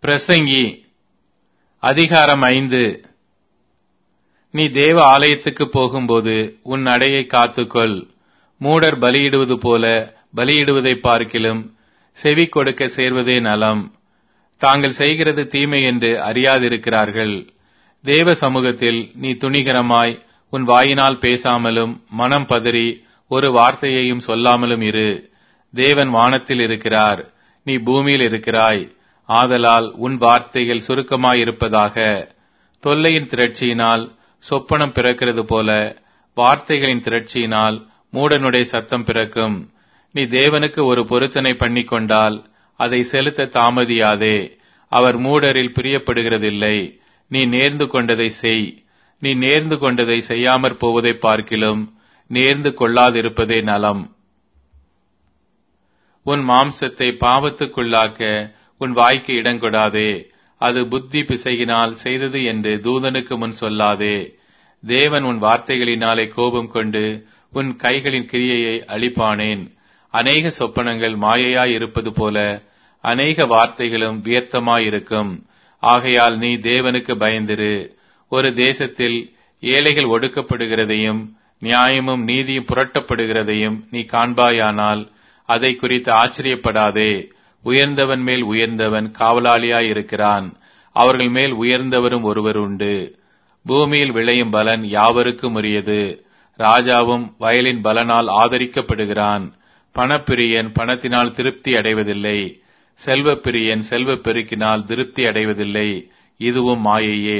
பிரசங்கி அதிகாரம் ஐந்து நீ தேவ ஆலயத்துக்கு போகும்போது உன் நடையை காத்துக்கொள் மூடர் பலியிடுவது போல பலியிடுவதை பார்க்கிலும் செவி கொடுக்க சேர்வதே நலம் தாங்கள் செய்கிறது தீமை என்று அறியாதிருக்கிறார்கள் தேவ சமூகத்தில் நீ துணிகரமாய் உன் வாயினால் பேசாமலும் மனம் பதறி ஒரு வார்த்தையையும் சொல்லாமலும் இரு தேவன் வானத்தில் இருக்கிறார் நீ பூமியில் இருக்கிறாய் ஆதலால் உன் வார்த்தைகள் சுருக்கமாயிருப்பதாக தொல்லையின் திரட்சியினால் சொப்பனம் பிறக்கிறது போல வார்த்தைகளின் திரட்சியினால் மூடனுடைய சத்தம் பிறக்கும் நீ தேவனுக்கு ஒரு பொருத்தனை பண்ணி கொண்டால் அதை செலுத்த தாமதியாதே அவர் மூடரில் பிரியப்படுகிறதில்லை நீ நேர்ந்து கொண்டதை செய் நீ நேர்ந்து கொண்டதை செய்யாமற் போவதை பார்க்கிலும் நேர்ந்து கொள்ளாதிருப்பதே நலம் உன் மாம்சத்தை பாவத்துக்குள்ளாக்க உன் வாய்க்கு இடங்கொடாதே அது புத்தி பிசையினால் செய்தது என்று தூதனுக்கு முன் சொல்லாதே தேவன் உன் வார்த்தைகளினாலே கோபம் கொண்டு உன் கைகளின் கிரியையை அழிப்பானேன் அநேக சொப்பனங்கள் மாயையாய் இருப்பது போல அநேக வார்த்தைகளும் வியர்த்தமாயிருக்கும் ஆகையால் நீ தேவனுக்கு பயந்திரு ஒரு தேசத்தில் ஏழைகள் ஒடுக்கப்படுகிறதையும் நியாயமும் நீதியும் புரட்டப்படுகிறதையும் நீ காண்பாயானால் அதை குறித்து ஆச்சரியப்படாதே உயர்ந்தவன் மேல் உயர்ந்தவன் காவலாளியாயிருக்கிறான் அவர்கள் மேல் உயர்ந்தவரும் ஒருவர் உண்டு பூமியில் விளையும் பலன் யாவருக்கும் உரியது ராஜாவும் வயலின் பலனால் ஆதரிக்கப்படுகிறான் பணப்பிரியன் பணத்தினால் திருப்தி அடைவதில்லை செல்வப்பிரியன் செல்வ பெருக்கினால் திருப்தி அடைவதில்லை இதுவும் மாயையே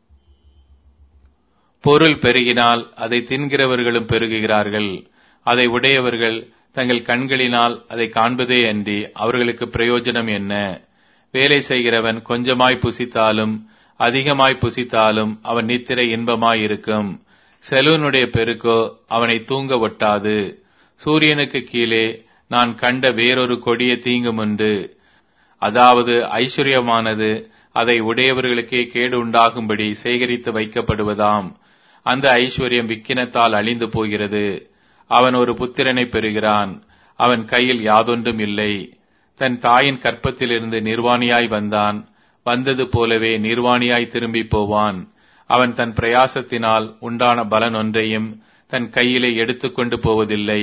பொருள் பெருகினால் அதை தின்கிறவர்களும் பெருகுகிறார்கள் அதை உடையவர்கள் தங்கள் கண்களினால் அதை காண்பதே அன்றி அவர்களுக்கு பிரயோஜனம் என்ன வேலை செய்கிறவன் கொஞ்சமாய் புசித்தாலும் அதிகமாய் புசித்தாலும் அவன் நித்திரை இன்பமாயிருக்கும் செல்வனுடைய பெருக்கோ அவனை தூங்க ஒட்டாது சூரியனுக்கு கீழே நான் கண்ட வேறொரு கொடிய தீங்கும் உண்டு அதாவது ஐஸ்வர்யமானது அதை உடையவர்களுக்கே கேடு உண்டாகும்படி சேகரித்து வைக்கப்படுவதாம் அந்த ஐஸ்வர்யம் விக்கினத்தால் அழிந்து போகிறது அவன் ஒரு புத்திரனை பெறுகிறான் அவன் கையில் யாதொன்றும் இல்லை தன் தாயின் கற்பத்திலிருந்து நிர்வாணியாய் வந்தான் வந்தது போலவே நிர்வாணியாய் திரும்பி போவான் அவன் தன் பிரயாசத்தினால் உண்டான பலன் ஒன்றையும் தன் கையிலே எடுத்துக்கொண்டு போவதில்லை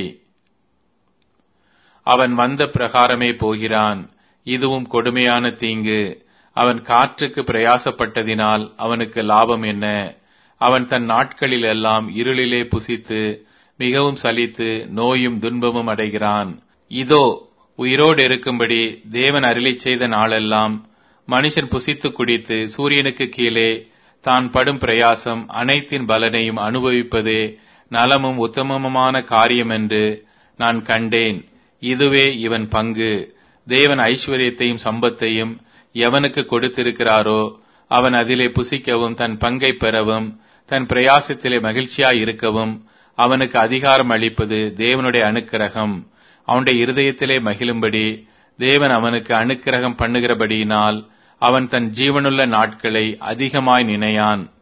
அவன் வந்த பிரகாரமே போகிறான் இதுவும் கொடுமையான தீங்கு அவன் காற்றுக்கு பிரயாசப்பட்டதினால் அவனுக்கு லாபம் என்ன அவன் தன் நாட்களில் எல்லாம் இருளிலே புசித்து மிகவும் சலித்து நோயும் துன்பமும் அடைகிறான் இதோ உயிரோடு இருக்கும்படி தேவன் அருளி செய்த நாளெல்லாம் மனுஷன் புசித்து குடித்து சூரியனுக்கு கீழே தான் படும் பிரயாசம் அனைத்தின் பலனையும் அனுபவிப்பதே நலமும் உத்தமமுமான காரியம் என்று நான் கண்டேன் இதுவே இவன் பங்கு தேவன் ஐஸ்வர்யத்தையும் சம்பத்தையும் எவனுக்கு கொடுத்திருக்கிறாரோ அவன் அதிலே புசிக்கவும் தன் பங்கை பெறவும் தன் பிரயாசத்திலே மகிழ்ச்சியாய் இருக்கவும் அவனுக்கு அதிகாரம் அளிப்பது தேவனுடைய அனுக்கிரகம் அவனுடைய இருதயத்திலே மகிழும்படி தேவன் அவனுக்கு அனுக்கிரகம் பண்ணுகிறபடியினால் அவன் தன் ஜீவனுள்ள நாட்களை அதிகமாய் நினையான்